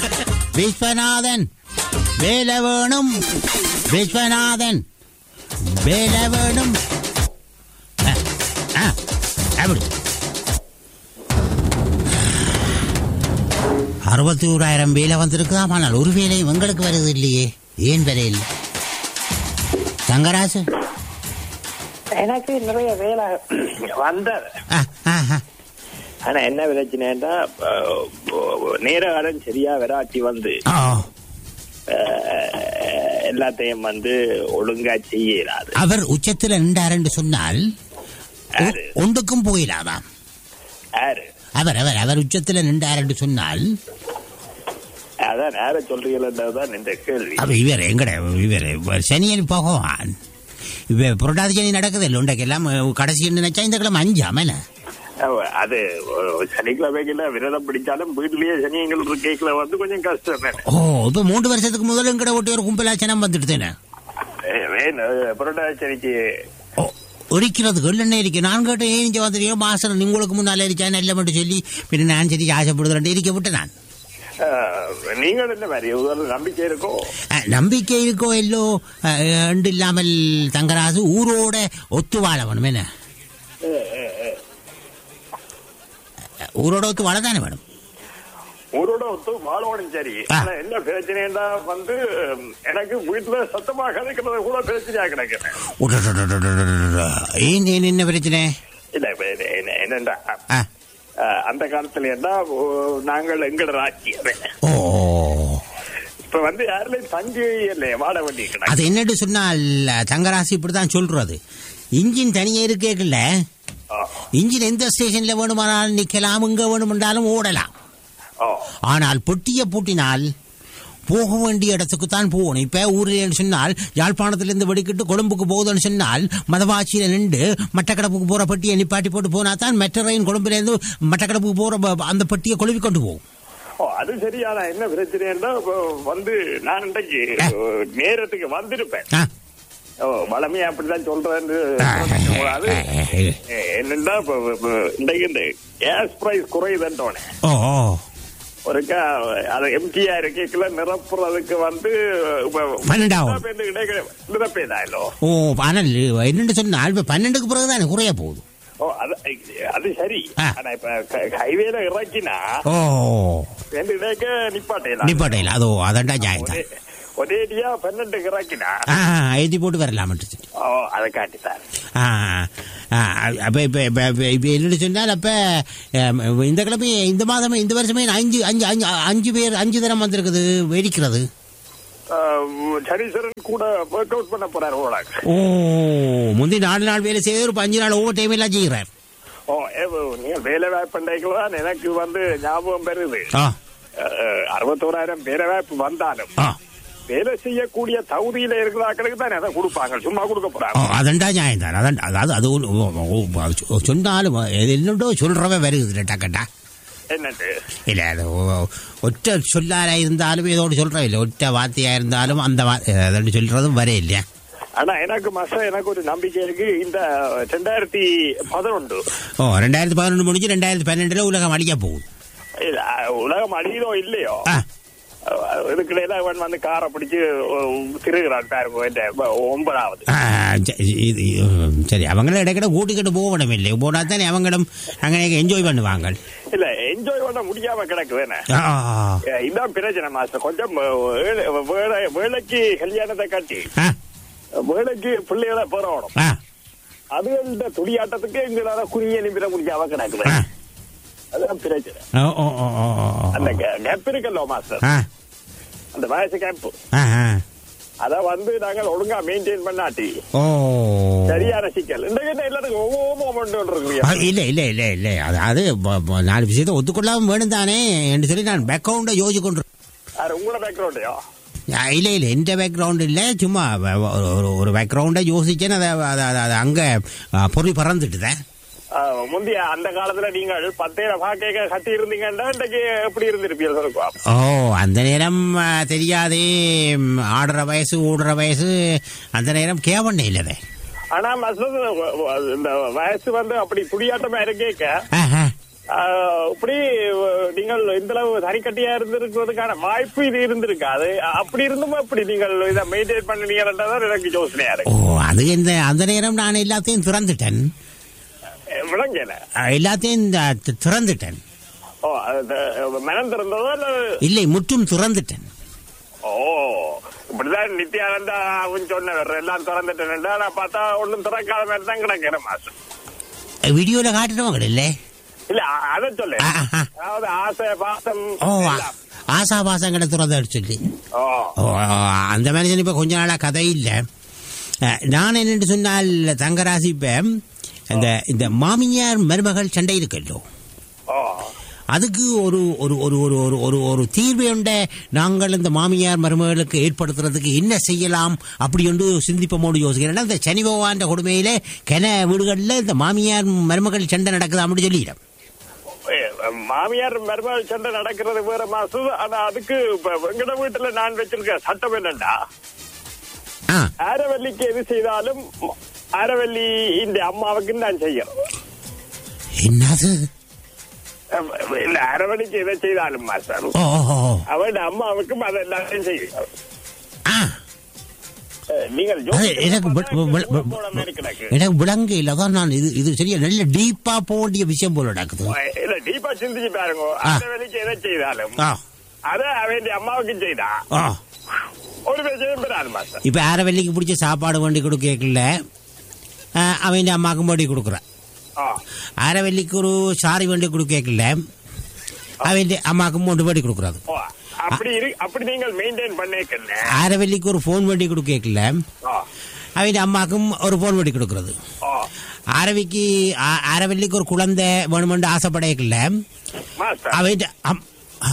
விஸ்வநாதன் வேல வேணும் விஸ்வநாதன் வேல வேணும் ஆ, ஆ, அப்படி அறுபத்தி ஓராயிரம் வேலை வந்திருக்குதாம் ஆனால் ஒரு வேலை உங்களுக்கு வருது இல்லையே ஏன் வேலை இல்லை தங்கராசு எனக்கு நிறைய வேலை வந்தது ஆ, ஆ, ஆ. ஆனா என்ன பிரச்சனைன்னா அஹ், நேர காலம் சரியா விராட்டி வந்து ஆ, அஹ், எல்லாத்தையும் வந்து ஒழுங்கா செய்யலாது அவர் உச்சத்தில் நின்றார் என்று சொன்னால் ஒ- யாரு? ஒன்றுக்கும் போயிடாதாம் யாரு அவர் அவர் அவர் உச்சத்தில் நின்றார் என்று சொன்னால் அதான் நேர சொல்றீங்களன்றதுதான் இந்த கேள்வி அப்ப இவர் எங்கட இவர் இவர் சனியன் பகவான் இவ புரட்டாதி சனி நடக்குது இல்லை உண்டைக்கெல்லாம் கடைசி நினைச்சா இந்த கிழமை அஞ்சாமல அஹ், அது அஹ், சனிக்கிழமைக்குள்ள விரதம் பிடிச்சாலும் வீட்டிலேயே சனியங்கள் இருக்கைக்குள்ள வந்து கொஞ்சம் கஷ்டம் தானே ஓ இப்ப மூன்று வருஷத்துக்கு முதல்ல எங்கட ஒட்டி ஒரு கும்பலாச்சனம் வந்துடுதேனே அஹ், வேணும் புரட்டாதி சனிக்கு ஓ ஒரிக்கிறதுக்கு இல்லைன்னு இருக்கு நான் கேட்டேன் ஏன் இங்கே வந்துருக்கீங்க மாசம் உங்களுக்கு முன்னால இருக்கா நல்ல மட்டும் சொல்லி பின்ன நான் சரி ஆசைப்படுதுன்னு இருக்க விட்டு நான் அஹ், நீங்கள் என்ன மாதிரி ஒரு நம்பிக்கை இருக்கும் அஹ், நம்பிக்கை இருக்கோ இல்லோ அஹ், அண்டு இல்லாமல் தங்கராசு ஊரோட ஒத்து வாழ வேணும் என்ன அஹ், அஹ், அஹ். அஹ், ஊரோட ஒத்து வாழ தானே வேணும் ஊரோட ஒத்து வாழணும் சரி ஆ. ஆனா என்ன பிரச்சனைன்னா வந்து உம், எனக்கு வீட்டுல சத்தமா கதைக்கிறது கூட பிரச்சனையா கிடக்குறேன் உடடடடடடடட. ஏன் ஏன் என்ன பிரச்சனை இல்ல இப்ப என்ன- என்ன- என்னண்டா ஆ. அஹ், அந்த காலத்துல என்ன ஓ, நாங்கள் எங்கட ராஜ்யம் ஓ இப்ப வந்து யாருலையும் தங்கி இல்லையே வாட வேண்டி கிடக்கு அது என்னன்னு சொன்னால் தங்கராசி இப்படிதான் சொல்றது இன்ஜின் தனியே இருக்கேக்கல ஆ. இன்ஜின் எந்த ஸ்டேஷன்ல வேணுமானாலும் நிக்கலாம் இங்க வேணுமென்றாலும் ஓடலாம் ஓ. ஆனால் பொட்டியை பூட்டினால் போக வேண்டிய இடத்துக்கு தான் போகணும் இப்ப ஊரில் சொன்னால் யாழ்ப்பாணத்திலிருந்து வெடிக்கிட்டு கொழும்புக்கு போகுதுன்னு சொன்னால் மதவாச்சியில நின்று மட்டக்களப்புக்கு போற பெட்டியை நிப்பாட்டி போட்டு போனா தான் மெட்ரோ ரயில் கொழும்புல இருந்து மட்டக்களப்புக்கு போற ப- அந்த பெட்டியை கொழுவி கொண்டு போகும் ஓ, அது சரியான என்ன பிரச்சனைன்னா இப்ப வந்து நான் இன்றைக்கு ஆ. அஹ், நேரத்துக்கு வந்திருப்பேன் ஆ? ஓ வளமையா அப்படிதான் சொல்றேன்னு ஆ, கூடாது. ஆ, என்னன்னா இப்ப இப்ப இன்றைக்கு இந்த கேஸ் பிரைஸ் குறையுதுன்றோனே ஓ ஓ ஒருக்கா அது எம்டிஆ இருக்கல நிரப்புறதுக்கு வந்து இப்ப பன்னெண்டாவது. நிரப்பேதாயிலோ ஓ ஆனால் என்னன்னு சொன்னால் இப்ப பன்னெண்டுக்கு பிறகு தானே குறைய போகுது ஓ அது அது சரி ஆ. ஆனா இப்ப ஹைவேல இறக்கினா ஓ ரெண்டு இடையக்க நிப்பாட்டேலாம் நிப்பாட்டையில் அதோ அதான்டா நியாயம் தான் ஒரேடியா பன்னெண்டுக்கு இறக்கினா ஆ எழுதி போட்டு வரலாமட்டு ஓ அதை காட்டித்தார் ஆ ஆ, அப்ப இப்ப இப்ப இப்ப இப்ப என்னன்னு சொன்னால் அப்ப அம், இந்த கிழமை இந்த மாதமே இந்த வருஷமே அஞ்சு அஞ்சு அஞ்சு அஞ்சு பேர் அஞ்சு தரம் வந்திருக்குது வெடிக்கிறது சனீஸ்வரன் கூட ஒர்க் அவுட் பண்ண போறாரு ஓடாங்க ஓ முந்தி நாலு நாள் வேலை செய்து ஒரு அஞ்சு நாள் ஓவர் டைம் எல்லாம் செய்கிறார் ஓ ஏ, நீங்க வேலை வாய்ப்பு தான் எனக்கு வந்து ஞாபகம் பெறுது ஆ அஹ், அறுபத்தோராயிரம் வேலை வாய்ப்பு வந்தாலும் ஆ வேலை செய்யக்கூடிய தகுதியில இருக்கிறாக்களுக்கு தான் அதை கொடுப்பாங்க சும்மா கொடுக்க ஓ, போறாங்க அதண்டா நியாயம் தான் அதான் அதாவது அது ஒண்ணு- ஓ, ஓ, ஓ, சொன்னாலும் இது என்னடோ சொல்றவன் வருகுது டக்கட்டா என்னட்டு இல்ல அது ஒ- ஒற்ற சொல்லாரா இருந்தாலும் ஏதோடு சொல்றோம் இல்ல ஒற்ற வார்த்தையா இருந்தாலும் அந்த வா- அதோடு சொல்றதும் வர இல்லையா ஆனா எனக்கு மச எனக்கு ஒரு நம்பிக்கை இருக்கு இந்த ரெண்டாயிரத்தி பதினொன்று ஓ ரெண்டாயிரத்தி பதினொன்று முடிஞ்சு ரெண்டாயிரத்தி பன்னெண்டுல உலகம் அழிக்க போகுது இல்ல, உலகம் அழியதோ இல்லையோ ஆ, இதுக்கிடையில அவன் வந்து காரை பிடிச்சு திருகிறான் பாருங்க இந்த ஒன்பதாவது ஆ, ச- இது, உம், சரி அவங்களும் இடைக்கிட கூட்டிக்கிட்டு போகணும் இல்லை போனா தானே அவங்களும் அங்கே என்ஜாய் பண்ணுவாங்க இல்ல என்ஜாய் பண்ண முடியாம கிடக்கு வேணே ஆ, இதான் பிரச்சனை மாஸ்டர் கொஞ்சம் வேலை- வேலை- வேலைக்கு கல்யாணத்தை கட்டி ஆ, வேலைக்கு பிள்ளைகளை போறோம் ஆ, அதுகள துடியாட்டத்துக்கு எங்களால குனிய நிமிட முடியாம கிடக்குது ஆ. அதுதான் பிரச்சனை ஓ, ஓ, ஓ, ஓ, ஓ, ஓ. அந்த கேப் இருக்கല്ലോ மாஸ்டர் ஆ, அந்த வயசு கேப் ஆ, ஆ. அத வந்து நாங்கள் ஒழுங்கா மெயின்டைன் பண்ணாட்டி ஓ சரியான சிக்கல் இந்த கிட்ட எல்லாத்துக்கும் ஒவ்வொரு மொமெண்ட் ஆ, இருக்கு இல்ல இல்ல இல்ல இல்ல அது அது ப- ப- நாலு விஷயத்தை ஒத்துக்கொள்ளாம வேணும் தானே என்று சொல்லி நான் பேக்ரவுண்டை யோசிச்சு கொண்டு அது உங்களோட பேக்ரவுண்டையோ ஆ, இல்ல இல்ல எந்த பேக்ரவுண்ட் இல்ல சும்மா வ- வ- ஒரு- ஒரு ஒரு பேக்ரவுண்டை யோசிச்சேன்னு அதை அதை- அதை- அதை அங்க ஆ, பொறி பறந்துட்டுதேன் முந்தைய அந்த காலத்துல நீங்கள் பத்தேர பாக்க கட்டி இருந்தீங்கன்னா இன்றைக்கு எப்படி இருந்திருப்பீங்க சொல்லுவா ஓ அந்த நேரம் ஆ, தெரியாதே ம், ஆடுற வயசு ஓடுற வயசு அந்த நேரம் கேவண்ணே இல்லதே ஆனா மசூத் இந்த வயசு வந்து அப்படி குடியாட்டமா இருக்கேக்க ஆஹா. ஆஹ், இப்படி அஹ், நீங்கள் இந்த அளவு தனிக்கட்டியா இருந்திருக்கிறதுக்கான வாய்ப்பு இது இருந்திருக்காது அப்படி இருந்தும் அப்படி நீங்கள் இதை மெயின்டைன் பண்ணினீங்கன்றதான் எனக்கு யோசனையா ஓ இருக்கு அது இந்த அந்த நேரம் நான் எல்லாத்தையும் திறந்துட்டேன் அஹ், விளங்கல அஹ், எல்லாத்தையும் இந்த தி- திறந்துட்டேன் ஓ அது மனம் திறந்ததோ இல்ல இல்லை முற்றும் திறந்துட்டேன் ஓ இப்படிதான் நித்யானந்தா அவன் சொன்னவர் எல்லாம் திறந்துட்டேன் நான் பார்த்தா ஒண்ணும் திறக்காத மாதிரி தான் கிடக்கிறேன் மாசம் வீடியோல காட்டுறவங்க இல்லை இல்ல அ- அதை சொல்ல ஆ, ஆ. அதாவது ஆசை பாசம் ஓ எல்லாம். ஆசாபாசங்களை திறந்து சொல்லி ஓ ஓ, அந்த மாதிரி இப்ப கொஞ்ச நாளா கதை இல்ல அஹ், நான் என்னென்று சொன்னால் தங்கராசி இப்ப இந்த இந்த மாமியார் மருமகள் சண்டை இருக்கல்லோ ஓ அதுக்கு ஒரு ஒரு ஒரு ஒரு ஒரு ஒரு ஒரு தீர்வு உண்ட நாங்கள் இந்த மாமியார் மருமகளுக்கு ஏற்படுத்துறதுக்கு என்ன செய்யலாம் அப்படி ஒன்று சிந்திப்பமோடு யோசிக்கிறேன் இந்த சனி பகவான் கொடுமையில கென வீடுகளில் இந்த மாமியார் மருமகள் சண்டை நடக்குது அப்படி சொல்லிடும் ஏ, மாமியார் மருமகள் சண்டை நடக்கிறது வேற மாசம் ஆனா அதுக்கு இப்ப எங்கட வீட்டுல நான் வச்சிருக்க சட்டம் என்னண்டா ஆ ஆரவல்லிக்கு எது செய்தாலும் ஆரவல்லி இந்த அம்மாவுக்கு நான் செய்யணும் என்னது இல்ல அரவணைக்கு எதை செய்தாலும் மாஸ்டர் ஓ ஓ, ஓ. அவன் அம்மாவுக்கும் அதை எல்லாத்தையும் செய்யும் ஆ நீங்கள் அது எனக்கு வி- வி- வி- வி- போன மாதிரி கிடக்கு எனக்கு விளங்கு தான் நான் இது இது சரியா நல்ல டீப்பா போக வேண்டிய விஷயம் போல நடக்குது இல்ல டீப்பா சிந்திச்சு பாருங்க ஆ. அரவணைக்கு எதை செய்தாலும் ஆ அதை அவன் அம்மாவுக்கு செய்தா ஆ ஒரு விஷயம் பெறாது மாஸ்டர் இப்ப ஆரவல்லிக்கு பிடிச்ச சாப்பாடு வேண்டி கொடுக்கல அவன் அம்மாவுக்கும் வேண்டி கொடுக்குறான் ஆ ஆரவல்லிக்கு ஒரு சாரி வேண்டி கொடுக்கல அவன் அம்மாவுக்கும் ஒன்று வேண்டி கொடுக்குறாது ஓ, அப்படி இரு அப்படி நீங்கள் மெயின்டைன் பண்ணிக்கல ஆரவல்லிக்கு ஒரு ஃபோன் வேண்டி கொடுக்கல ஆ அவன் அம்மாவுக்கும் ஒரு ஃபோன் வேண்டி கொடுக்குறது ஆ ஆரவிக்கு ஆ- ஆரவல்லிக்கு ஒரு குழந்தை வேணுமென்று ஆசைப்படையக்கல மாஸ்டர் அவன் அம்-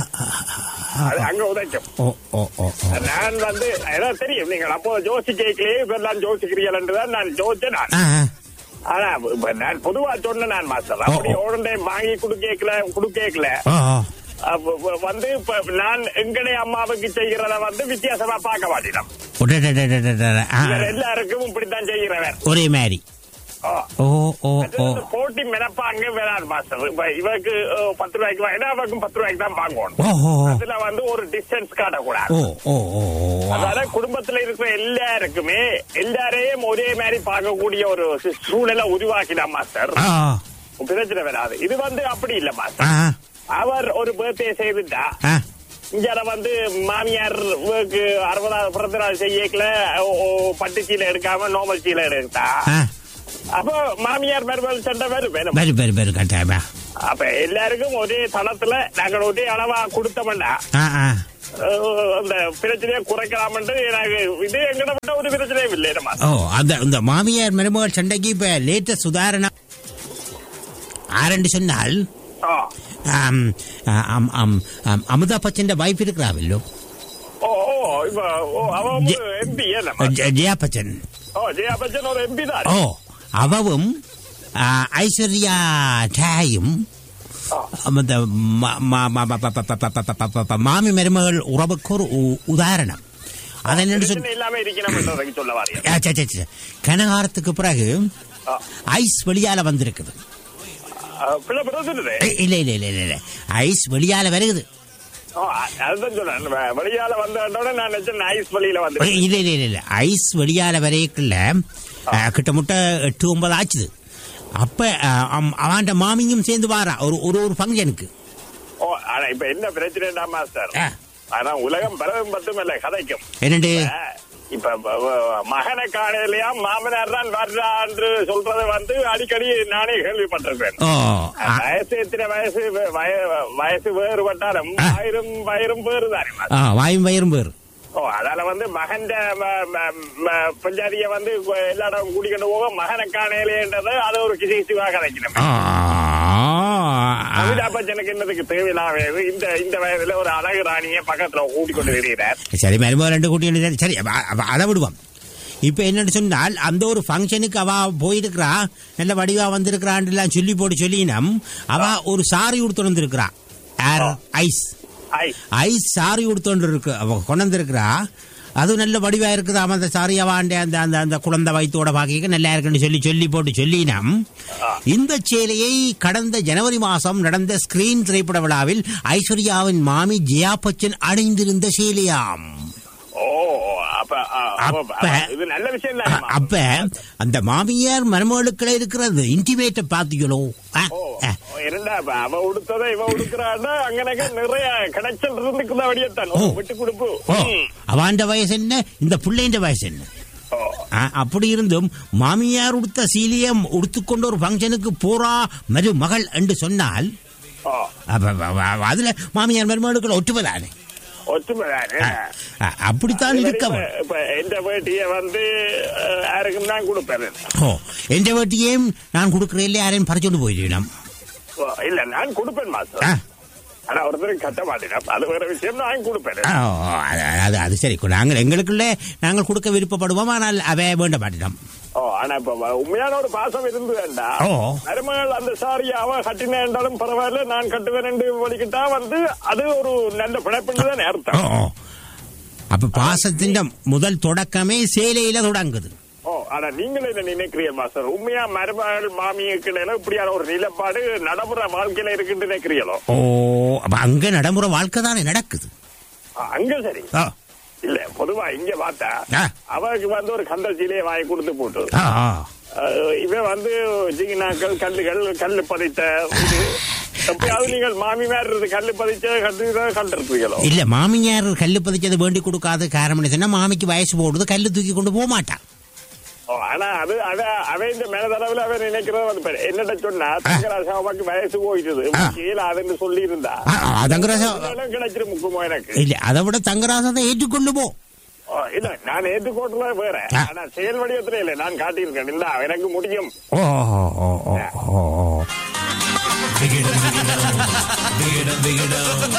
அது அங்க உதைக்கும் ஓ ஓ ஓ ஓ நான் வந்து ஏதாவது தெரியும் நீங்கள் அப்போ ஜோசி கேட்கலையே இப்பெல்லாம் ஜோசிக்கிறீர்கள் தான் நான் ஜோசிச்சேன் நான் ஆ ஆ. ஆனா இப்ப நான் பொதுவா சொன்னேன் நான் மாஸ்டர் அப்படி உடனே வாங்கி கொடுக்கல கொடுக்கல ஓ ஓ அப்ப வ- வந்து இப்ப நான் எங்கடைய அம்மாவுக்கு செய்கிறத வந்து வித்தியாசமா பார்க்க மாட்டேன் உடடடடடடட. ஆ, ஆ. எல்லாருக்கும் இப்படித்தான் செய்கிறவர் ஒரே மாதிரி ஆ. ஓ ஓ அது ஓ வந்து போட்டி மெனப்பாங்க வராது மாஸ்டர் இப்ப இவருக்கு அஹ், பத்து ரூபாய்க்கு வாங்கினா அவருக்கும் பத்து ரூபாய்க்கு தான் வாங்குவோம் ஓ ஓ அதுல வந்து ஒரு டிஸ்டன்ஸ் காட்டக்கூடாது ஓ ஓ ஓ ஓ அதாவது குடும்பத்துல இருக்கிற எல்லாருக்குமே எல்லாரையும் ஒரே மாதிரி பார்க்கக்கூடிய ஒரு சு- சூழலை உருவாக்கினான் மாஸ்டர் ஆ பிரச்சனை வராது இது வந்து அப்படி இல்ல ஆ மாஸ்டர் அவர் ஒரு பர்த்டே செய்துட்டா ஆ இங்க வந்து மாமியார் work அறுபதாவது பிறந்த நாள் செய்யக்கல ஓ- ஓ, பட்டு சீலை எடுக்காம நார்மல் சீலை எடுத்தா ஆ அப்போ மாமியார் மருமகள் சண்டை வரும் வேணும் பெரு பெரு பெரு கட்டாயமா அப்ப எல்லாருக்கும் ஒரே தளத்துல நாங்கள் ஒரே அளவா கொடுத்தோம்னா ஆ ஆ அஹ், அந்த பிரச்சனையை குறைக்கலாம்னு எனக்கு இது எங்கிட்ட விட்ட ஒரு பிரச்சனையும் இல்லை நம்ம ஓ அந்த இந்த மாமியார் மருமகள் சண்டைக்கு இப்ப லேட்டஸ்ட் உதாரணம் ஆரண்டு சொன்னால் ஆ. ஆம், ஆம், ஆம், ஆம், அமுதா பச்சன் வைஃப் இருக்கிறாவில்லோ ஓ ஓ இப்ப ஓ அவன் ஜெ- எம்பி ஏன் ஜெ- ஜெயா பச்சன் ஓ ஜெயா பச்சன் ஒரு எம்பி தான் ஓ அவவும் ஆ, ஐஸ்வர்யா டாயும் அந்த ம- ம- ம- ம- ப- ப- ப- ப- ப- ப- ப- மாமி மருமகள் உறவுக்கு ஒரு உ- உதாரணம் அதை என்ன சொல் பிரச்சனை இல்லாம இருக்கணும்ன்றதுக்கு சொல்ல வாரியா ஆ, சரி, சரி, சரி. கனகாரத்துக்கு பிறகு ஆ. ஐஸ் வெளியால வந்திருக்குது அஹ், பிள்ளை பிரச்சனை ஏய், இல்ல இல்ல இல்ல இல்ல இல்ல ஐஸ் வெளியால வருகுது ஓ, அ- அதுதான் சொல்றேன் வ- வெளியால வந்தோட நான் நினைச்சேன் ஐஸ் வழியில ஏய், வந்து இல்ல இல்ல இல்ல இல்ல ஐஸ் வெளியால வரைக்குள்ள கிட்டமுட்ட எட்டு ஒன்பது ஆச்சுது அப்ப அவன் மாமியும் சேர்ந்து வாரா ஒரு ஒரு ஒரு ஃபங்க்ஷனுக்கு ஓ ஆனா இப்ப என்ன பிரச்சனைடா மாஸ்டர் ஆ. ஆனா உலகம் பலவும் பத்தும் இல்ல கதைக்கும் என்னண்டு அஹ், இப்ப வ- வ- மகனை காணையிலயா மாமனார் தான் வர்றான்னு சொல்றது வந்து அடிக்கடி நானே கேள்விப்பட்டிருக்கேன் ஓ ஆ, வயசு எத்தனை வயசு வ- வய- வயசு வேறுபட்டாலும் ஆ. வயிறும் வயிறும் வேறுதானே மாஸ்டர். ஆ, வாயும் வயிறும் பேர் ஓ அதால வந்து மகன் பஞ்சாதிய வந்து எல்லா இடம் கூட்டிக்கிட்டு போக மகனை காணையிலேன்றது அது ஒரு கிசிசிவா கதைக்கணும் ஆ, அமிதாப் பச்சனுக்கு என்னதுக்கு தேவையில்லாம இந்த இந்த வயதுல ஒரு அழகு ராணியை பக்கத்துல கூட்டிக் கொண்டு வருகிறார் சரி மருமக ரெண்டு குட்டி சரி, சரி அப்ப- அப்ப அதை விடுவோம் இப்ப என்னன்னு சொன்னால் அந்த ஒரு ஃபங்க்ஷனுக்கு அவ போயிருக்கிறா நல்ல வடிவா வந்திருக்கிறான்னு எல்லாம் சொல்லி போட்டு சொல்லினம் அவ ஒரு சாரி உடுத்து வந்திருக்கிறா ஏர் ஐஸ் ஐ ஐஸ் சாரி உடுத்தோண்டு இருக்கு அவ கொண்டு வந்திருக்கிறா அது நல்ல வடிவா இருக்குதாம் அந்த சாரியாவாண்ட அந்த அந்த அந்த குழந்தை வயித்தோட பாக்கிக்க நல்லா இருக்குன்னு சொல்லி சொல்லி போட்டு சொல்லினாம் இந்த சேலையை கடந்த ஜனவரி மாசம் நடந்த ஸ்கிரீன் திரைப்பட விழாவில் ஐஸ்வர்யாவின் மாமி ஜெயா பச்சன் அணிந்திருந்த சேலையாம் ஓ அப்ப ஆ, அப்ப- அப்ப- இது நல்ல விஷயம் அ- தானே அப்ப அந்த மாமியார் மருமகளுக்குள்ள இருக்கிறது இன்டிமேட்ட பாத்தீங்களோ அ, ஓ அ. இரண்டா அப்ப அவ உடுத்ததை இவ உடுக்கிறான்னா அங்கனக்க நிறைய கிடைச்சல் இருந்துக்குதா வழியத்தான் ஓ. விட்டு கொடுப்பு ஓ ம். அவாண்ட வயசு என்ன இந்த பிள்ளைன்ற வயசு என்ன ஓ. ஆ, அப்படி இருந்தும் மாமியார் உடுத்த சீலியம் உடுத்துக்கொண்டு ஒரு ஃபங்க்ஷனுக்கு போறா மருமகள் என்று சொன்னால் ஓ. அப்ப, அப்ப, அப்ப, அதுல மாமியார் மருமகளுக்குள்ள ஒற்றுமைதானே ஒத்துமைதானே ஆ, ஆ, அப்படித்தான் இருக்க இப்ப- வேண்டும். இப்ப எந்த வேட்டிய வந்து அஹ், யாருக்கும் தான் கொடுப்பேன் ஓ எந்த வேட்டியையும் நான் கொடுக்கிறேன் யாரையும் பறிச்சோண்டு போயிடணும் ஓ, இல்ல நான் கொடுப்பேன் மாஸ்டர் ஆ, ஆனா ஒருத்தருக்கு கட்ட மாட்டேன் அது வேற விஷயம் நான் கொடுப்பேன் ஆ, ஓ, அது அது அது சரி நாங்கள் எங்களுக்குள்ளே நாங்கள் கொடுக்க விருப்பப்படுவோம் ஆனால் அவை வேண்ட மாட்டினோம் ஓ ஆனா இப்ப வ- உண்மையான ஒரு பாசம் இருந்து வேண்டாம் ஓ. மருமகள் அந்த சாரி அவ கட்டினேன்றாலும் பரவாயில்ல நான் கட்டுவேன் என்று வலிக்கிட்டா வந்து அது ஒரு நல்ல பிழைப்புன்னு தான் ஓ அர்த்தம் ஓ. அப்ப பாசத்தின் முதல் தொடக்கமே சேலையில தொடங்குது ஓ ஆனா நீங்கள் என்ன நினைக்கிறீங்க மாஸ்டர் உண்மையா மருமகள் மாமியக்கு இடையில இப்படியான ஒரு நிலப்பாடு நடைமுறை வாழ்க்கையில இருக்குன்னு நினைக்கிறீங்களோ ஓ அப்ப அங்க நடைமுறை வாழ்க்கை தானே நடக்குது ஆ, அங்க சரி ஆ, இல்ல பொதுவா இங்க பார்த்தா ஆ. அவருக்கு வந்து ஒரு கந்தல் சீலையை வாங்கி கொடுத்து போட்டு ஆ, ஆ. அஹ் இவன் வந்து ஜிகினாக்கள் கல்லுகள் கல்லு பதித்த இது எப்பயாவது நீங்கள் மாமி மாதிரி இருந்து கல்லு பதிச்ச கல்லு கண்டிருப்பீங்களோ இல்ல மாமியார் கல்லு பதிச்சது வேண்டி கொடுக்காத காரணம் என்ன சொன்னா மாமிக்கு வயசு போடுது கல்லு தூக்கி கொண்டு போக மாட்டான் ஓ, ஆனா அது அத அவன் இந்த மேலதளவுல அவன் நினைக்கிறது வந்து பாரு. என்னட்ட சொன்னா தங்கராசாவுக்கு வயசு போயிட்டுது ஆ. அதுன்னு சொல்லி இருந்தா ஆ, ஆ, தங்கராசா கிடைச்சிரு முக்குமோ எனக்கு இல்ல அதை விட தங்கராசத்தை ஏற்றுக்கொள்ளுவோம் ஓ, இல்ல நான் ஏற்றுக்கோட்டுல வேற ஆ. ஆனா செயல் வடிவத்துல இல்ல நான் காட்டியிருக்கேன் இல்ல எனக்கு முடியும் ஓ ஓ, ஓ, ஓ, ஓ. விகிடம் விகிடம் விகிடம்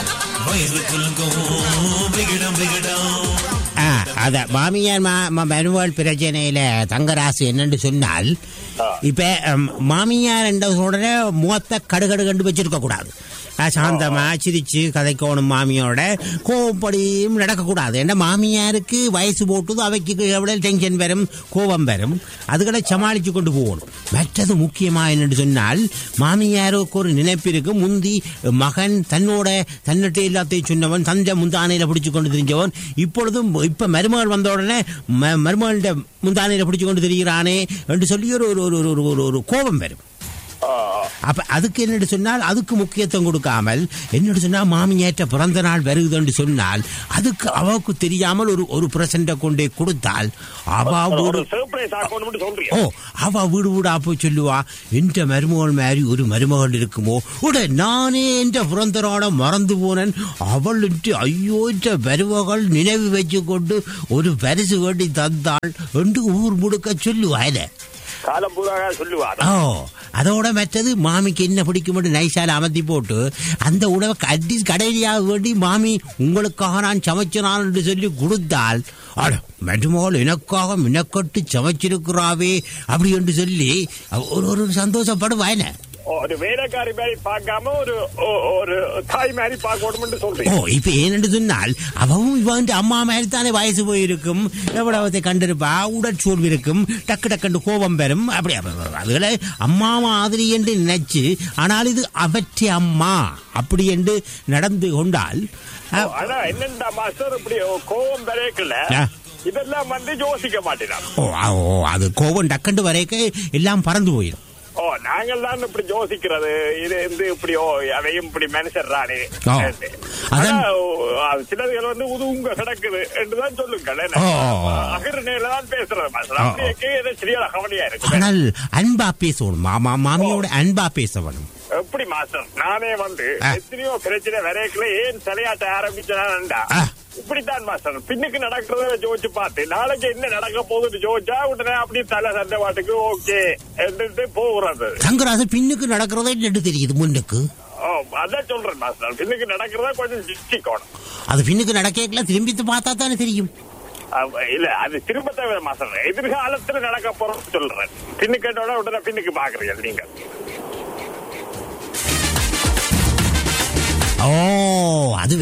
வயிறுக்குள்ளுக்கும் விகிடம் விகிடம் ஆ, அத மாமியார் மா- ம- மனுவாள் பிரச்சனையில தங்கராசு என்னன்னு சொன்னால் ஆ. இப்ப ம், மாமியார் என்ற உடனே முகத்தை கடுகடு கண்டு வச்சிருக்க கூடாது ஆ, சாந்தமா சிரிச்சு கதைக்கோணும் மாமியோட கோவப்படியும் நடக்கக்கூடாது ஏன்னா மாமியாருக்கு வயசு போட்டுது அவைக்கு எவ்வளோ டென்ஷன் வரும் கோபம் வரும் அதுகளை சமாளிச்சு கொண்டு போகணும் மற்றது முக்கியமா என்னன்னு சொன்னால் மாமியாருக்கு ஒரு நினைப்பு இருக்கு முந்தி மகன் தன்னோட தன்னிட்ட எல்லாத்தையும் சொன்னவன் தந்தை முந்தானையில பிடிச்சு கொண்டு தெரிஞ்சவன் இப்பொழுதும் இப்ப மருமகள் வந்த உடனே ம- மருமகள்கிட்ட முந்தானையில பிடிச்சு கொண்டு திரிகிறானே என்று சொல்லி ஒரு ஒரு ஒரு ஒரு ஒரு ஒரு கோபம் வரும் ஓ, அப்ப அதுக்கு என்னட்டு சொன்னால் அதுக்கு முக்கியத்துவம் கொடுக்காமல் என்னட்டு சொன்னா மாமியாற்ற பிறந்த நாள் வருகுதுன்னு சொன்னால் அதுக்கு அவக்கு தெரியாமல் ஒரு ஒரு பிரசண்ட கொண்டே கொடுத்தால் அவ வீடு ஒரு சர்ப்ரைஸ் ஆக்கணும்னு சொல்றீங்க ஓ அவ வீடு வீடா போய் சொல்லுவா என்ற மருமகள் மாதிரி ஒரு மருமகள் இருக்குமோ உட நானே என்ற பிறந்தரோட மறந்து போனேன் அவள் என்று ஐயோ என்ற மருமகள் நினைவு வச்சு கொண்டு ஒரு பரிசு வேண்டி தந்தாள் என்று ஊர் முழுக்க சொல்லுவா இதை காலம் பூராக சொல்லுவார் ஓ அதோட மற்றது மாமிக்கு என்ன பிடிக்கும் நைசால அமர்த்தி போட்டு அந்த உணவை கட்டி கடையியாக வேண்டி மாமி உங்களுக்காக நான் சமைச்சினான் என்று சொல்லி கொடுத்தால் அட மருமகள் எனக்காக மினக்கட்டு சமைச்சிருக்கிறாவே அப்படி என்று சொல்லி அவ ஒரு ஒரு சந்தோஷப்படுவா என்ன ஒரு வேலைக்காரி மாதிரி பார்க்காம ஒரு ஓ- ஒரு தாய் மாதிரி பார்க்கணும்னு ஓ சொல்றீங்க இப்ப ஏனென்று சொன்னால் அவவும் இவன் அம்மா மாதிரி தானே வயசு போயிருக்கும் எவ்வளவத்தை கண்டிருப்பா உடற்சோர்வு இருக்கும் டக்கு டக்குண்டு கோபம் பெறும் அப்படி அப்ப- அதுகளை அம்மா மாதிரி என்று நினைச்சு ஆனால் இது அவற்றை அம்மா அப்படி என்று நடந்து கொண்டால் அ, ஆனா என்னண்டா மாஸ்டர் இப்படி கோவம் பெறக்கல ஆ. இதெல்லாம் வந்து யோசிக்க மாட்டேன் ஓ ஆ, ஓ அது கோபம் டக்குண்டு வரைக்க எல்லாம் பறந்து போயிடும் ஓ நாங்கள் தான் இப்படி யோசிக்கிறது இது வந்து இப்படி ஓ அவையும் இப்படி மனுஷர்றானே ஓ. அதான். ஆனா, ஓ, அது சிலதுகள் வந்து உதுவுங்க கிடக்குது என்றுதான் சொல்லுங்கள் ஓ, ஓ, ஓ. அகர்நேல தான் பேசுறது மாஸ்டர் ஓ, ஓ. அப்படியே இது சரியான கவலையா இருக்கு ஆனால் அன்பா பேசணும் மாமா மாமியோட அன்பா பேச வேணும் எப்படி மாஸ்டர் நானே வந்து ஆ. எத்தனையோ பிரச்சனை வரைக்கல ஏன் தலையாட்ட ஆரம்பிச்சா ஆ. இப்படித்தான் மாஸ்டர் பின்னுக்கு நடக்கிறத ஜோதிச்சு பார்த்து நாளைக்கு என்ன நடக்க போகுதுன்னு ஜோதிச்சா உடனே அப்படி தலை சண்டை பாட்டுக்கு ஓகே என்று போகிறது தங்கராசு பின்னுக்கு நடக்கிறதே என்று தெரியுது முன்னுக்கு ஓ, அதான் சொல்றேன் மாஸ்டர் பின்னுக்கு நடக்கிறதா கொஞ்சம் சிச்சிக்கணும் அது பின்னுக்கு நடக்கல திரும்பி பார்த்தா தானே தெரியும் அவ- இல்ல அது திரும்ப தவிர மாஸ்டர் எதிர்காலத்துல நடக்க போறோம்னு சொல்றேன் பின்னுக்கு கேட்டோட உடனே பின்னுக்கு பாக்குறீங்க நீங்க ஓ அதுவே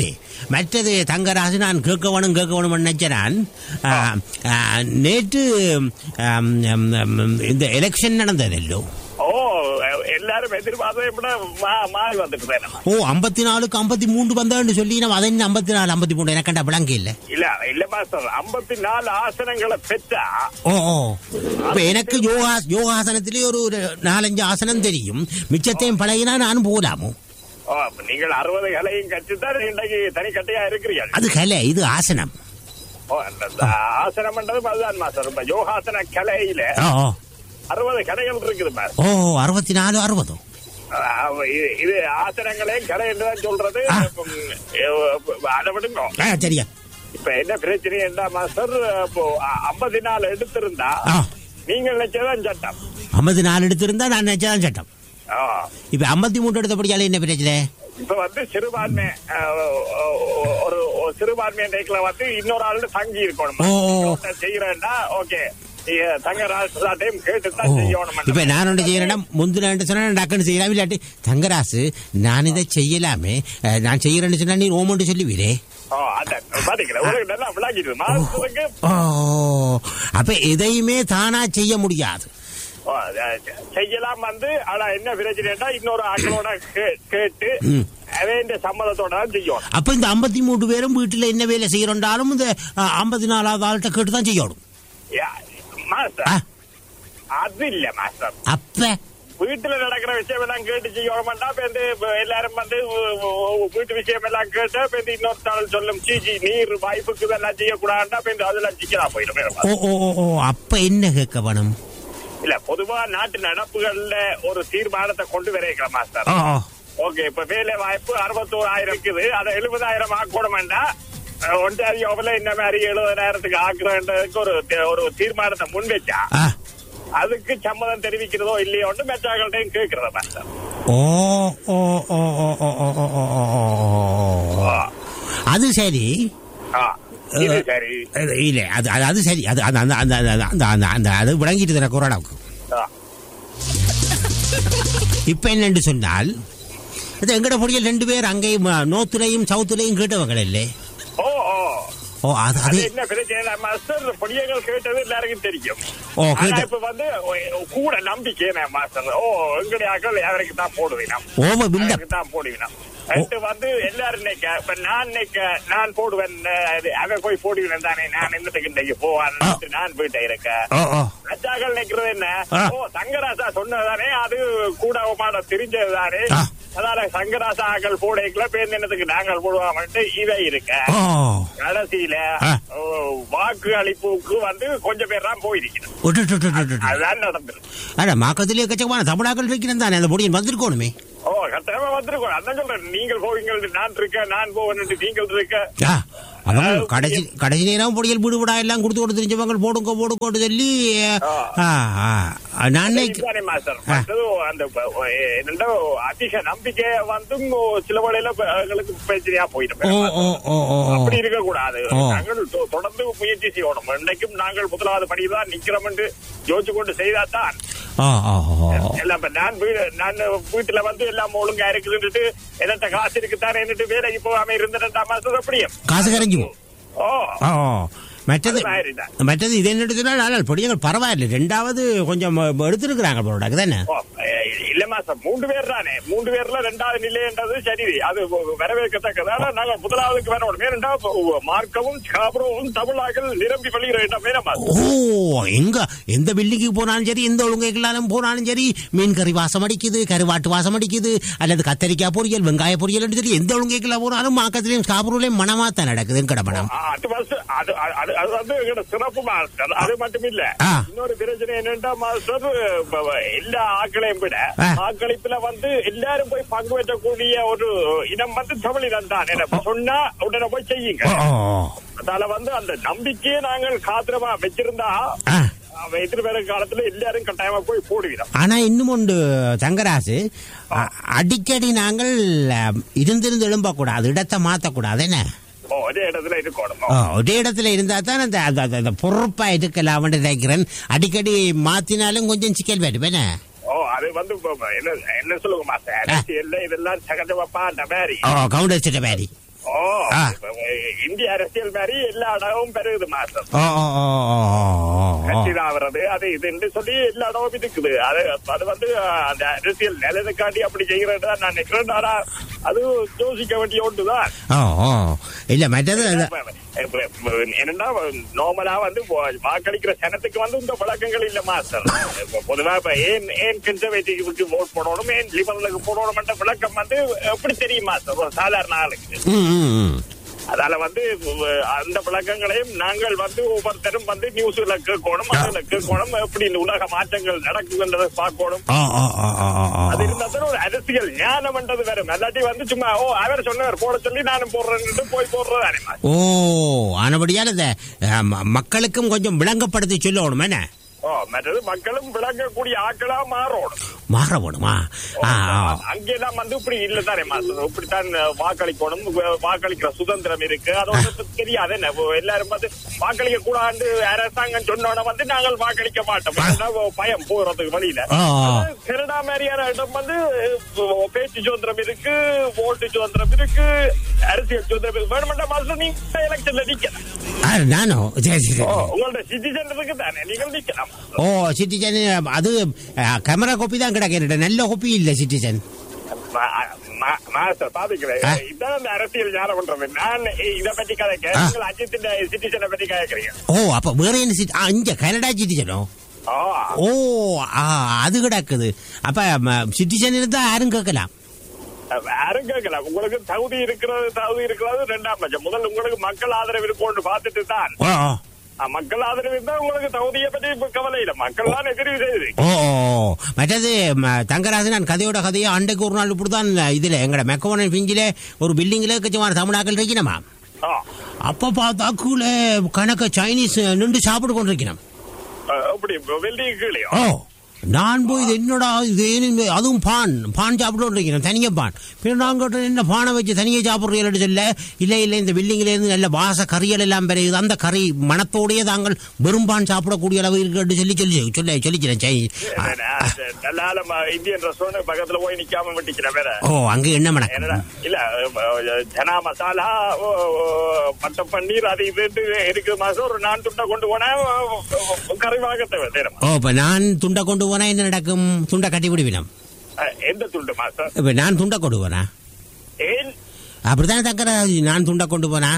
மற்றது தங்கராசு நான் கேட்க வேணும் கேட்க வேணும் நினைச்சேன் ஆ, ஆ, நேற்று ஆம், ஆம், ஆம், இந்த எலெக்ஷன் நடந்ததல்லோ ஓ எல்லாரும் எதிர்பார்த்ததை விட மா- மாறி வந்துட்டு தானே ஓ ஐம்பத்தி நாலுக்கு ஐம்பத்தி மூன்று வந்தான்னு சொல்லி நம்ம அதை ஐம்பத்தி நாலு ஐம்பத்தி மூணு எனக்கண்டா விளங்க இல்ல இல்ல இல்ல மாஸ்டர் ஐம்பத்தி நாலு ஆசனங்களை பெற்றா ஓ ஓ இப்ப எனக்கு யோகா யோகாசனத்திலே ஒரு ஒரு நாலஞ்சு ஆசனம் தெரியும் மிச்சத்தையும் பழகினா நான் போலாமோ ஓ, அப்ப நீங்கள் அறுபது கலையும் கற்றுத்தான் இன்றைக்கு தனிக்கட்டையா இருக்கிறீர்கள் அது கலை இது ஆசனம் ஓ, அந்த அந்த ஆசனம் பண்றது அதுதான் மாஸ்டர் இப்ப யோகாசன கலையில ஓ ஓ. அறுபது கலைகள் இருக்குது மாஸ்டர் ஓ அறுபத்தி நாலு அறுபதோ ஆ, இது- இது ஆசனங்களையும் கலை என்றுதான் சொல்றது ஆ. உம், எ- அதை விடுங்க ஆ சரியா இப்ப என்ன பிரச்சனை என்ன மாஸ்டர் இப்போ ஐம்பத்தி நாலு எடுத்திருந்தா ஆ நீங்கள் நினைச்சதான் சட்டம் ஐம்பத்தி நாலு எடுத்திருந்தா நான் நினைச்சதான் சட்டம் ஆ. இப்ப ஐம்பத்தி மூணு எடுத்தபடியால என்ன பிரச்சனை இப்ப வந்து சிறுபான்மை ஆ, ஒரு ஒரு சிறுபான்மை டேக்கில் வந்து இன்னொரு ஆளு தங்கி இருக்கணும் ஓ, ஓ. செய்யறேன்னா ஓகே தங்க ராஷ்டிராட்டையும் கேட்டு ஓ தான் செய்யணும் இப்ப நான் ஒன்று செய்யறேன்னா முந்தின சொன்னா டக்குன்னு செய்யலாம் இல்லாட்டி தங்கராசு நான் இதை செய்யலாமே அஹ், நான் செய்யறேன்னு சொன்னா நீ ஓமன்ட்டு சொல்லுவீரே ஓ, அதான். பாத்தீங்களா உங்களுக்கு நல்லா விளங்கிடுது மாசத்துக்கு ஓ அப்ப எதையுமே தானா செய்ய முடியாது ஓ, அதான். செய்யலாம் வந்து ஆனா என்ன பிரச்சனைன்னா இன்னொரு ஆக்களோட கே- கேட்டு ம். அவன் சம்மதத்தோட தான் செய்யணும் அப்ப இந்த ஐம்பத்தி மூன்று பேரும் வீட்டுல என்ன வேலை செய்யறோண்டாலும் இந்த ஐம்பத்தி நாலாவது ஆள்கிட்ட கேட்டு தான் செய்யணும் யா, மாஸ்டர் ஆ, அது இல்ல மாஸ்டர் அப்ப வீட்டுல நடக்கிற விஷயம் எல்லாம் கேட்டு செய்ய மாட்டா இப்ப இந்த இப்ப எல்லாரும் வந்து உ- உ- வீட்டு விஷயம் எல்லாம் கேட்டு இப்ப இந்த இன்னொரு தாள் சொல்லும் சீச்சி நீர் வாய்ப்புக்கு இதெல்லாம் செய்யக்கூடாதுன்னா இப்ப இந்த அதெல்லாம் சிக்கலாம் போயிடும் ஓ ஓ ஓ, ஓ அப்ப என்ன கேட்க வேணும் இல்ல பொதுவா நாட்டு நடப்புகள்ல ஒரு தீர்மானத்தை கொண்டு வரைக்கலாம் மாஸ்டர் ஓ ஓ. ஓகே இப்ப வேலை வாய்ப்பு அறுபத்தோராயிரம் இருக்குது அதை எழுபதாயிரம் ஆக்கணும் வேண்டாம் ஒன்றாரியோவில் இந்த மாதிரி எழுபதாயிரத்துக்கு ஆக்குறதுக்கு ஒரு தே- ஒரு தீர்மானத்தை முன் வச்சா ஆ அதுக்கு சம்மதம் தெரிவிக்கிறதோ இல்லையோன்னு மெச்சாக்கள்டையும் கேட்கிறத மாஸ்டர் ஓ ஓ ஓ ஓ ஓ ஓ ஓ ஓ ஓ ஓ. அது சரி ஆ, இது சரி அது இல்ல அது அது- அது சரி அது அது அந்த அந்த அந்த அந்த அந்த அந்த அது விளங்கிட்டு தர கொரோனாவுக்கு ஆ. இப்ப என்னன்னு சொன்னால் இது எங்கட பொடியில் ரெண்டு பேர் அங்கேயும் நோத்துலையும் சவுத்துலையும் கேட்டவங்க இல்லை ஓ ஓ ஓ அது அது அது என்ன பிரச்சனை மாஸ்டர் பொடியங்கள் கேட்டது எல்லாருக்கும் தெரியும் ஓ, ஆனா கேட்ட- இப்ப வந்து ஓ, கூட நம்பிக்கை மாஸ்டர் ஓ எங்களுடைய ஆக்கள் யாருக்கு தான் போடுவீனா ஓவர் பில்டப் அவருக்கு தான் போடுவீனா ரெண்டு வந்து எல்லாரும் நினைக்க இப்ப நான் நினைக்க நான் போடுவேன் அது அவன் போய் போடுவேன் தானே நான் என்னத்துக்கு இன்றைக்கு போவான் ஆ. நான் போயிட்டே இருக்கேன் ஓ ஓ ரஜாக்கள் நினைக்கிறது என்ன ஆ. ஓ சங்கராசா சொன்னதானே அது கூடமான தெரிஞ்சது தானே ஆ. அதனால சங்கராசா ஆக்கள் போடைக்குள்ள பேருந்து என்னத்துக்கு நாங்கள் போடுவாங்கன்ட்டு இவை இருக்க ஓ கடைசியில ஆ. ஓ, வாக்கு அளிப்புக்கு வந்து கொஞ்சம் பேர் தான் போயிருக்கணும் விட்டு, விட்டு, விட்டு, விட்டு, விட்டு. அதுதான் நடந்திருக்கு அட மாக்கத்திலே கச்சக்கமான தமிழாக்கள் இருக்கிறேன் தானே அந்த பொடியன் வந்திருக்கணுமே ஓ கட்டாயமா வந்திருக்கோம் அதான் சொல்றேன் நீங்கள் போவீங்க நான் இருக்கேன் நான் போவேன் நீங்கள் இருக்க ஆ, அவங்க கடைசி கடைசி நேரம் பொடியல் வீடு வீடா எல்லாம் கொடுத்து கொடுத்து தெரிஞ்சவங்க போடுங்க போடுங்கன்னு சொல்லி ஆ, ஆ, நான் நினைக்க- இதுதானே மாஸ்டர் ஆ. மற்றது அந்த ப- என்னண்டா அதிக நம்பிக்கை வந்து சில வேளையில ப- எங்களுக்கு பிரச்சனையா போயிடும் ஓ ஓ ஓ ஓ ஓ. அப்படி இருக்க கூடாது ஓ. நாங்கள் தொ- தொடர்ந்து முயற்சி செய்யணும் இன்னைக்கும் நாங்கள் முதலாவது பணிதான் நிக்கிறோம் என்று யோசிச்சு கொண்டு செய்தாதான் ஆ, ஆ, ஆ. எல்லாம் இப்ப நான் வீடு நான் வீட்டுல வந்து எல்லாம் ஒழுங்கா இருக்குதுன்னுட்டு என்னட்ட காசு இருக்குத்தானே என்னட்டு வேலைக்கு போகாம இருந்துட்டா மாசம் எப்படியும் காசு கரைஞ்சும் ஓ ஓ மற்றது அது மாதிரிதான். மற்றது இது என்ன சொன்னால் ஆனால் பொடியங்கள் பரவாயில்லை ரெண்டாவது கொஞ்சம் எடுத்துருக்குறாங்க போடாக்கு தானே ஓ, அஹ், இல்ல மாசம் மூன்று பேர் தானே மூன்று பேர்ல ரெண்டாவது நிலைன்றது சரி அது வரவேற்கத்தக்கதான நாங்க முதலாவதுக்கு வரணும் ஏனென்றா மார்க்கவும் சாபரவும் தமிழாக்கள் நிரம்பி வழிகிற இடம் வேணாமா ஓ எங்க எந்த பில்டிங்க்கு போனாலும் சரி எந்த ஒழுங்கைகளாலும் போனாலும் சரி மீன் கறி வாசம் அடிக்குது கருவாட்டு வாசம் அடிக்குது அல்லது கத்தரிக்காய் பொரியல் வெங்காய பொரியல் சரி எந்த ஒழுங்கைகளா போனாலும் மாக்கத்திலையும் காப்பூர்லயும் மனமா தான் நடக்குது கடை மனம் ஆ, அது வந்து அது அது- அது வந்து எங்களோட சிறப்பு மாஸ்டர் அது மட்டும் இல்ல ஆ. இன்னொரு பிரச்சனை என்னன்னா மாஸ்டர் ப- ப- எல்லா ஆக்களையும் விட ஆ. வாக்களிப்புல வந்து எல்லாரும் போய் பங்கு பெற்றக்கூடிய ஒரு இனம் வந்து தமிழினம் தான் என்ன சொன்னா உடனே போய் செய்யுங்க ஓ, ஓ, ஓ. அதனால வந்து அந்த நம்பிக்கையை நாங்கள் காத்திரமா வச்சிருந்தா ஆ. அவன் எதிர்வரும் காலத்துல எல்லாரும் கட்டாயமா போய் போடுவிடும் ஆனா இன்னும் ஒன்று தங்கராசு அ- அடிக்கடி நாங்கள் அம், இருந்திருந்து எழும்பக்கூடாது இடத்தை மாத்தக்கூடாது என்ன ஓ, ஒரே இடத்துல இருக்கணும் ஓ, ஒரே இடத்துல இருந்தா தான் அந்த அந்த- அந்த- அந்த பொறுப்பா இருக்கலாம் நினைக்கிறேன் அடிக்கடி மாத்தினாலும் கொஞ்சம் சிக்கல் வரும் என்ன ஓ அது வந்து இப்ப என்ன என்ன சொல்லுங்க மாஸ்டர் அரசியல்ல இதெல்லாம் சகஜமாப்பா அந்த மாதிரி ஓ கவுண்டர் சிட்ட மாதிரி ஓ ஆ. இப்ப, இந்திய அரசியல் மாதிரி எல்லா இடமும் பெருகுது மாஸ்டர் ஓ ஓ ஓ ஓ, ஓ, ஓ. கட்சி தாவறது அது இதுன்னு சொல்லி எல்லா இடமும் இருக்குது அது அது வந்து அஹ், அந்த அரசியல் நிலத்துக்காண்டி அப்படி செய்யறது நான் நினைக்கிறேன் ஆனா அது யோசிக்க வேண்டிய ஒன்றுதான் ஓ ஓ இல்ல மற்றது அது- இப்ப- இப்ப என்னன்னா நார்மலா வந்து வா- வாக்களிக்கிற சனத்துக்கு வந்து இந்த விளக்கங்கள் இல்ல மாஸ்டர் இப்ப பொதுவா இப்ப ஏன் ஏன் கன்சர்வேட்டிவ்க்கு ஓட் போடணும் ஏன் லிபரலுக்கு போடணும் என்ற விளக்கம் வந்து எப்படி தெரியும் மாஸ்டர் ஒரு சாதாரண ஆளுக்கு ம், ம், ம். அதால வந்து அஹ், அந்த விளக்கங்களையும் நாங்கள் வந்து ஒவ்வொருத்தரும் வந்து நியூஸ்ல கேட்கணும் அதுல கேட்கணும் எப்படி இந்த உலக மாற்றங்கள் நடக்குதுன்றதை பார்க்கணும் ஓ ஓ ஓ ஓ ஓ, ஓ. அது இருந்தா தான் ஒரு அரசியல் ஞானம்ன்றது வேற இல்லாட்டி வந்து சும்மா ஓ அவர் சொன்னவர் போட சொல்லி நானும் போடுறேன்னு போய் போடுறதானே ஓ ஆனபடியால் இந்த அஹ், ம- மக்களுக்கும் கொஞ்சம் விளங்கப்படுத்தி சொல்லணும் என்ன ஓ மற்றது மக்களும் விளங்கக்கூடிய ஆட்களா மாறணும் மாற வேணுமா ஆ ஆ. அங்கெல்லாம் வந்து இப்படி இல்ல தானே மாஸ்டர் இப்படித்தான் வாக்களிக்கணும் வாக்களிக்கிற சுதந்திரம் இருக்கு அது வந்து தெரியாது என்ன இப்போ எல்லாரும் வந்து வாக்களிக்க கூடாது அரசாங்கம் சொன்னோட வந்து நாங்கள் வாக்களிக்க மாட்டோம் ஏன்னா பயம் போறதுக்கு வழியில ஆ, ஆ. கனடா மாதிரியான இடம் வந்து அஹ், பேச்சு சுதந்திரம் இருக்கு ஓட்டு சுதந்திரம் இருக்கு அரசியல் சுதந்திரம் இருக்கு வேணுமெண்டா மாஸ்டர் நீங்க எலெக்ஷன்ல நிக்கலாம் ஆ, நானோ சரி சரி ஓ, உங்களோட சிட்டிசன் இருக்கு தானே நீங்கள் நிக்கலாம் ஓ சிட்டிசன் அது அஹ், கேமரா கோப்பி தான் கிடக்கிற நல்ல கோப்பி இல்ல சிட்டிசன் மா- மா- மாஸ்டர் பாத்துக்கிறேன் ஆ? இதான் அந்த அரசியல் ஞானம் பண்றது நான் இத பத்தி கதைக்க ஆ. நீங்கள் அஜித் சிட்டிசனை பத்தி கதைக்கிறீங்க ஓ அப்ப வேற என்ன சிட்டி ஆ, இங்க கனடா சிட்டிசனோ ஆ, ஓ ஆ, அது கிடக்குது அப்ப சிட்டிசன் இருந்தா யாரும் கேட்கலாம் யாரும் கேட்கல உங்களுக்கு தகுதி இருக்கிறது தகுதி இருக்கிறது ரெண்டாம் பட்சம் முதல்ல உங்களுக்கு மக்கள் ஆதரவு இருக்கும்னு பார்த்துட்டு தான் ஓ ஓ. ஆ, மக்கள் ஆதரவு இருந்தா உங்களுக்கு தகுதியை பத்தி இப்ப கவலை இல்ல மக்கள் தான் தெரிவு செய்யுது ஓ ஓ, ஓ. மற்றது ம, தங்கராஜன் நான் கதையோட கதையை அண்டைக்கு ஒரு நாள் இப்படிதான் இதுல எங்கட மெக்கவனன் பிஞ்சில ஒரு பில்டிங்ல கச்சமான தமிழாக்கள் இருக்கணுமா ஆ, அப்ப பார்த்தா கீழே கணக்க சைனீஸ் நின்று சாப்பிட்டு கொண்டிருக்கணும் ஆ, அப்படி வெள்ளி கீழே ஓ நான் போய் இது என்னடா இது ஏன்னு அதுவும் பான் பான் சாப்பிட்டு இருக்கணும் தனியாக பான் பின்ன நான் கேட்டேன் என்ன பானை வச்சு தனியாக சாப்பிட்றீங்கன்னு சொல்ல இல்லை இல்லை இந்த பில்டிங்ல இருந்து நல்ல வாச கறிகள் எல்லாம் பெருகுது அந்த கறி மனத்தோடையே தாங்கள் வெறும் பான் சாப்பிடக்கூடிய அளவு இருக்குன்னு சொல்லி சொல்லி சொல்ல சொல்லிக்கிறேன் சைனீஸ் நல்ல ஆளம் இந்தியன் ரெஸ்டாரண்ட் பக்கத்துல போய் நிக்காம விட்டிக்கிறேன் வேற ஓ அங்கே என்ன மணக்கு என்னடா இல்ல அஹ், சனா மசாலா ஓ, ஓ, பட்டை பன்னீர் அது இது இருக்கு மாசம் ஒரு நான் துண்டை கொண்டு போனா கறி வாங்க தேவை நேரம் ஓ இப்போ நான் துண்டை கொண்டு போனா என்ன நடக்கும் துண்டை கட்டி விடுவினம் அஹ், எந்த துண்டு மாசம் இப்போ நான் துண்டை கொண்டு போனா ஏன் அப்படித்தானே தக்கற நான் துண்டை கொண்டு போனா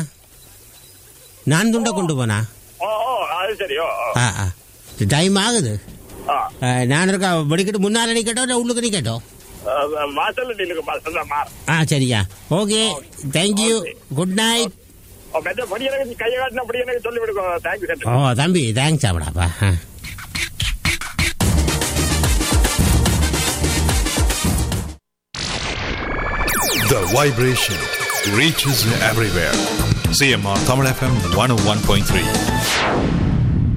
நான் துண்டை கொண்டு போனா ஓ ஓ அது சரி ஓ ஓ. ஆ ஆ டைம் ஆகுது ஆ. ஆ, நான் இருக்கா வெடிக்கிட்டு முன்னால நிக்கட்டும் இல்லை உள்ளுக்கு நிக்கட்டும் அஹ், வாசல்ல நில்லுங்க மாசம் தான் மாறும் ஆ சரியா ஓகே தேங்க்யூ குட் நைட் ஓ, மெத்த படி எனக்கு கையை காட்டின அப்படி எனக்கு சொல்லி விடுங்க தேங்க்யூ சார் ஓ தம்பி தேங்க்ஸ் ஆப்படாப்பா ஆ The vibration reaches everywhere. CMR Tamil FM 101.3.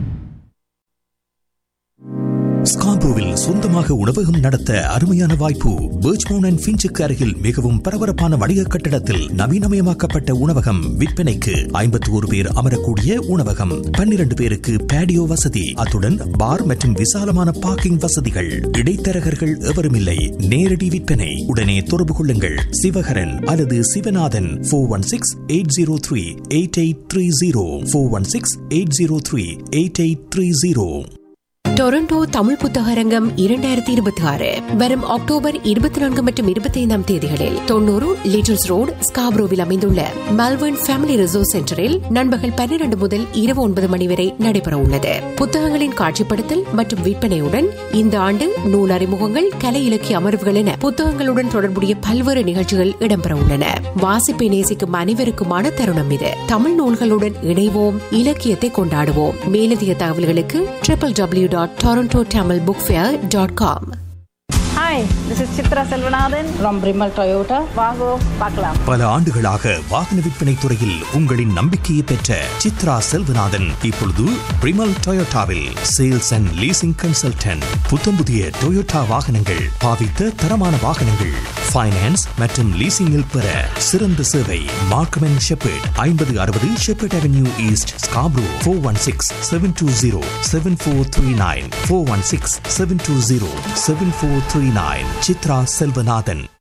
ஸ்கார்போவில் சொந்தமாக உணவகம் நடத்த அருமையான வாய்ப்பு பேர்ச்மவுண்ட் அண்ட் ஃபின்ச்சுக்கு அருகில் மிகவும் பரபரப்பான வணிக கட்டடத்தில் நவீனமயமாக்கப்பட்ட உணவகம் விற்பனைக்கு ஐம்பத்தி ஒரு பேர் அமரக்கூடிய உணவகம் பன்னிரண்டு பேருக்கு பேடியோ வசதி அத்துடன் பார் மற்றும் விசாலமான பார்க்கிங் வசதிகள் இடைத்தரகர்கள் எவரும் இல்லை நேரடி விற்பனை உடனே தொடர்பு கொள்ளுங்கள் சிவகரன் அல்லது Sivanathan four one six eight zero three eight eight three zero four one six eight zero three eight eight three zero Toronto Tamil புத்தகரங்கம் இரண்டாயிரத்தி இருபத்தி ஆறு வரும் அக்டோபர் இருபத்தி நான்கு மற்றும் இருபத்தி ஐந்தாம் தேதிகளில் தொண்ணூறு லிட்டில்ஸ் ரோடு ஸ்காப்ரோவில் அமைந்துள்ள மெல்பர்ன் ஃபேமிலி ரிசோர்ஸ் சென்டரில் நண்பகல் பன்னிரண்டு முதல் இரவு ஒன்பது மணி வரை நடைபெற உள்ளது புத்தகங்களின் காட்சிப்படுத்தல் மற்றும் விற்பனையுடன் இந்த ஆண்டு நூல் அறிமுகங்கள் கலை இலக்கிய அமர்வுகள் என புத்தகங்களுடன் தொடர்புடைய பல்வேறு நிகழ்ச்சிகள் இடம்பெற உள்ளன வாசிப்பை நேசிக்கும் அனைவருக்குமான தருணம் இது தமிழ் நூல்களுடன் இணைவோம் இலக்கியத்தை கொண்டாடுவோம் மேலதிக தகவல்களுக்கு triple W dot Toronto Tamil book fair dot com Hi, this is Chitra Selvanathan from Brimal Toyota. வாங்கோ பார்க்கலாம் பல ஆண்டுகளாக வாகன விற்பனை துறையில் உங்களின் நம்பிக்கையை பெற்ற சித்ரா செல்வநாதன் இப்பொழுது பிரிமல் டொயோட்டாவில் சேல்ஸ் அண்ட் லீசிங் கன்சல்டன்ட் புத்தம் புதிய டொயோட்டா வாகனங்கள் பாவித்த தரமான வாகனங்கள் ஃபைனான்ஸ் மற்றும் லீசிங்கில் பெற சிறந்த சேவை மார்க்கம் அண்ட் ஷெப்பர்ட் ஐம்பது அறுபது Sheppard avenue east Scarborough four one six seven two zero seven four three nine four one six seven two zero seven four three nine Chithra Selvanathan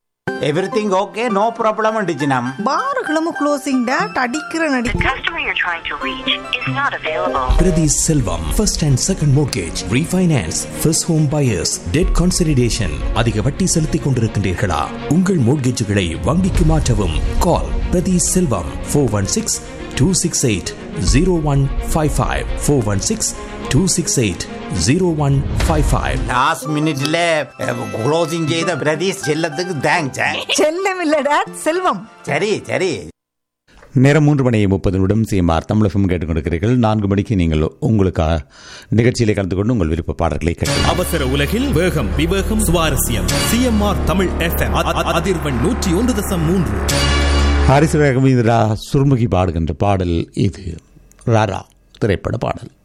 everything okay no problem அண்டிச்சினம் பாருகளும் closing date அடிக்கிற நடி The customer you're trying to reach is not available. Pradhi Selvam, first and second mortgage, refinance, first home buyers, debt consolidation. அதிக வட்டி செலுத்திக் கொண்டிருக்கின்றீர்களா உங்கள் மோட்கேஜுகளை வங்கிக்கு மாற்றவும் call Prathy Selvam four one six two six eight zero one five five four one six two six eight zero one five five last மினிட்ல closing செய்த பிரதீஷ் செல்லத்துக்கு thanks செல்லம் இல்ல டேட் செல்வம் சரி சரி நேரம் மூன்று மணி முப்பது நிமிடம் சிஎம்ஆர் தமிழகம் கேட்டுக்கொண்டிருக்கிறீர்கள் நான்கு மணிக்கு நீங்கள் உங்களுக்காக நிகழ்ச்சியிலே கலந்து கொண்டு உங்கள் விருப்ப பாடல்களை கேட்கலாம் அவசர உலகில் வேகம் விவேகம் சுவாரஸ்யம் சிஎம்ஆர் தமிழ் எஃப்எம் அதிர்வெண் நூற்றி ஒன்று தசம் மூன்று ஹாரிஸ் ரகமீந்திரா சுருமுகி பாடுகின்ற பாடல் இது ராரா திரைப்பட பாடல்